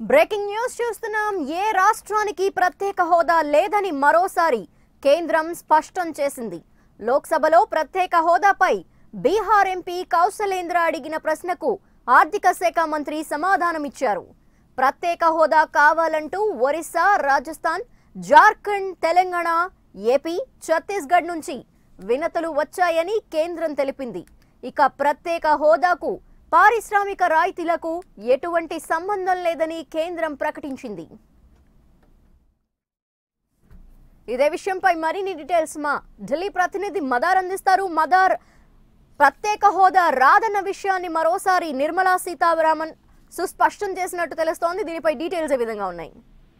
breaking news చూస్తున్నాం ఏ రాష్ట్రానికి ప్రత్యేక హోదా లేదని మరోసారి కేంద్రం స్పష్టం చేసింది లోక్సభలో ప్రత్యేక హోదాపై బీహార్ ఎంపీ కౌశలేంద్ర అడిగిన ప్రశ్నకు ఆర్థిక శాఖ మంత్రి సమాధానమిచ్చారు ప్రత్యేక హోదా కావాలంటూ ఒరిస్సా రాజస్థాన్ జార్ఖండ్ తెలంగాణ ఏపీ ఛత్తీస్గఢ్ నుంచి వినతులు వచ్చాయని కేంద్రం తెలిపింది ఇక ప్రత్యేక హోదాకు పారిశ్రామిక రాయితీలకు ఎటువంటి సంబంధం లేదని కేంద్రం ప్రకటించింది ఇదే విషయంపై మరిన్ని డీటెయిల్స్ మా ఢిల్లీ ప్రతినిధి మదార్ అందిస్తారు మదార్ ప్రత్యేక హోదా రాదన్న విషయాన్ని మరోసారి నిర్మలా సీతారామన్ సుస్పష్టం చేసినట్టు తెలుస్తోంది దీనిపై డీటెయిల్స్ ఏ విధంగా ఉన్నాయి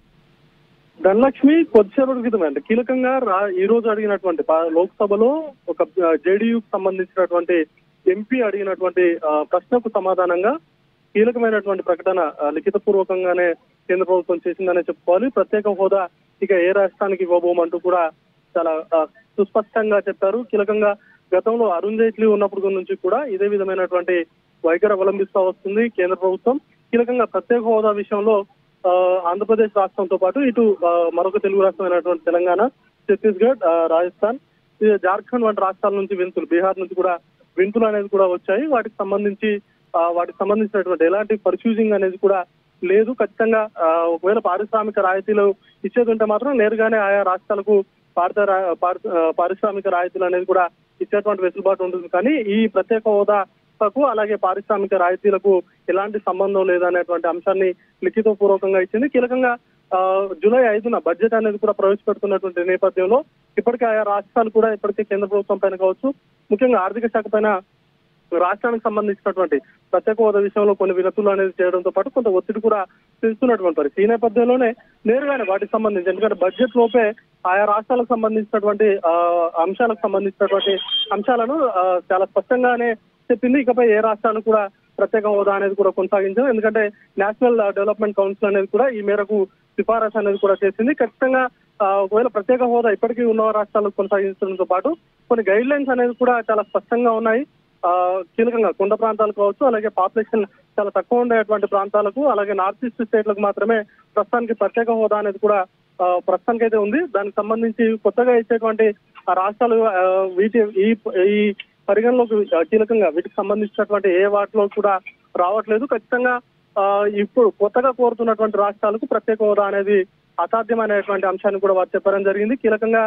ధనలక్ష్మి కొద్దిసేపటి క్రితమే అంటే కీలకంగా రా- ఈ రోజు అడిగినటువంటి పా- లోక్సభలో ఒక జేడీయూకి సంబంధించినటువంటి ఎంపీ అడిగినటువంటి ఆ, ప్రశ్నకు సమాధానంగా కీలకమైనటువంటి ప్రకటన ఆ, లిఖిత పూర్వకంగానే కేంద్ర ప్రభుత్వం చేసిందనే చెప్పుకోవాలి ప్రత్యేక హోదా ఇక ఏ రాష్ట్రానికి ఇవ్వబోమంటూ కూడా చాలా ఆ, సుస్పష్టంగా చెప్పారు కీలకంగా గతంలో అరుణ్ జైట్లీ ఉన్నప్పుడు నుంచి కూడా ఇదే విధమైనటువంటి వైఖరి అవలంబిస్తూ వస్తుంది కేంద్ర ప్రభుత్వం కీలకంగా ప్రత్యేక హోదా విషయంలో ఆ, ఆంధ్రప్రదేశ్ రాష్ట్రంతో పాటు ఇటు ఆ, మరొక తెలుగు రాష్ట్రమైనటువంటి తెలంగాణ ఛత్తీస్గఢ్ ఆ, రాజస్థాన్ ఈ జార్ఖండ్ వంటి రాష్ట్రాల నుంచి వింతులు బీహార్ నుంచి కూడా వింతులు అనేది కూడా వచ్చాయి వాటికి సంబంధించి ఆ, వాటికి సంబంధించినటువంటి ఎలాంటి పర్ఫ్యూజింగ్ అనేది కూడా లేదు ఖచ్చితంగా ఆ, ఒకవేళ పారిశ్రామిక రాయితీలు ఇచ్చేది ఉంటే మాత్రం నేరుగానే ఆయా రాష్ట్రాలకు భారత రా- పారి- ఆ, పారిశ్రామిక రాయితీలు అనేది కూడా ఇచ్చేటువంటి వెసులుబాటు ఉంటుంది కానీ ఈ ప్రత్యేక హోదాకు అలాగే పారిశ్రామిక రాయితీలకు ఎలాంటి సంబంధం లేదనేటువంటి అంశాన్ని లిఖిత పూర్వకంగా ఇచ్చింది కీలకంగా ఆ, జూలై ఐదున బడ్జెట్ అనేది కూడా ప్రవేశపెడుతున్నటువంటి నేపథ్యంలో ఇప్పటికే ఆయా రాష్ట్రాలు కూడా ఇప్పటికే కేంద్ర ప్రభుత్వం పైన కావచ్చు ముఖ్యంగా ఆర్థిక శాఖ పైన రాష్ట్రానికి సంబంధించినటువంటి ప్రత్యేక హోదా విషయంలో కొన్ని వినతులు అనేది చేయడంతో పాటు కొంత ఒత్తిడి కూడా పెంచుతున్నటువంటి పరిస్థితి ఈ నేపథ్యంలోనే నేరుగానే వాటికి సంబంధించి ఎందుకంటే బడ్జెట్ లోపే ఆయా రాష్ట్రాలకు సంబంధించినటువంటి ఆ, అంశాలకు సంబంధించినటువంటి అంశాలను ఆ, చాలా స్పష్టంగానే చెప్పింది ఇకపై ఏ రాష్ట్రాలు కూడా ప్రత్యేక హోదా అనేది కూడా కొనసాగించారు ఎందుకంటే నేషనల్ డెవలప్మెంట్ కౌన్సిల్ అనేది కూడా ఈ మేరకు సిఫారసు అనేది కూడా చేసింది ఖచ్చితంగా ఆ, ఒకవేళ ప్రత్యేక హోదా ఇప్పటికీ ఉన్న రాష్ట్రాలకు కొనసాగించడంతో పాటు కొన్ని గైడ్ లైన్స్ అనేది కూడా చాలా స్పష్టంగా ఉన్నాయి ఆ, కీలకంగా కొండ ప్రాంతాలు కావచ్చు అలాగే పాపులేషన్ చాలా తక్కువ ఉండేటువంటి ప్రాంతాలకు అలాగే నార్త్ ఈస్ట్ స్టేట్లకు మాత్రమే ప్రస్తుతానికి ప్రత్యేక హోదా అనేది కూడా ఆ, ప్రస్తుతానికి అయితే ఉంది దానికి సంబంధించి కొత్తగా ఇచ్చేటువంటి ఆ రాష్ట్రాలు ఆ, వీటి ఈ ఈ పరిగణలోకి ఆ, కీలకంగా వీటికి సంబంధించినటువంటి ఏ వాటిలో కూడా రావట్లేదు ఖచ్చితంగా ఆ, ఇప్పుడు కొత్తగా కోరుతున్నటువంటి రాష్ట్రాలకు ప్రత్యేక హోదా అనేది అసాధ్యమైనటువంటి అంశాన్ని కూడా వారు చెప్పడం జరిగింది కీలకంగా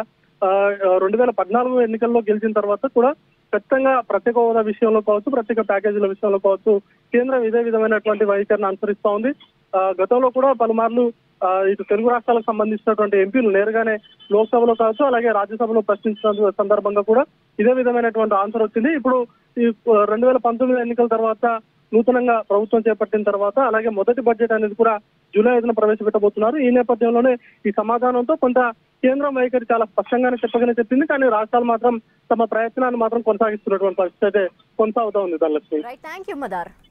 రెండు వేల పద్నాలుగు ఎన్నికల్లో గెలిచిన తర్వాత కూడా ఖచ్చితంగా ప్రత్యేక హోదా విషయంలో కావచ్చు ప్రత్యేక ప్యాకేజీల విషయంలో కావచ్చు కేంద్రం ఇదే విధమైనటువంటి వైఖరిని అనుసరిస్తా ఉంది ఆ, గతంలో కూడా పలుమార్లు ఆ, ఇటు తెలుగు రాష్ట్రాలకు సంబంధించినటువంటి ఎంపీలు నేరుగానే లోక్సభలో కావచ్చు అలాగే రాజ్యసభలో ప్రశ్నించిన సందర్భంగా కూడా ఇదే విధమైనటువంటి ఆన్సర్ వచ్చింది ఇప్పుడు ఈ రెండు వేల పంతొమ్మిది ఎన్నికల తర్వాత నూతనంగా ప్రభుత్వం చేపట్టిన తర్వాత అలాగే మొదటి బడ్జెట్ అనేది కూడా జూలై ఐదున ప్రవేశపెట్టబోతున్నారు ఈ నేపథ్యంలోనే ఈ సమాధానంతో కొంత కేంద్రం వైఖరి చాలా స్పష్టంగానే చెప్పగానే చెప్పింది కానీ రాష్ట్రాలు మాత్రం తమ ప్రయత్నాన్ని మాత్రం కొనసాగిస్తున్నటువంటి పరిస్థితి అయితే కొనసాగుతా ఉంది Dhanalakshmi right thank you Madar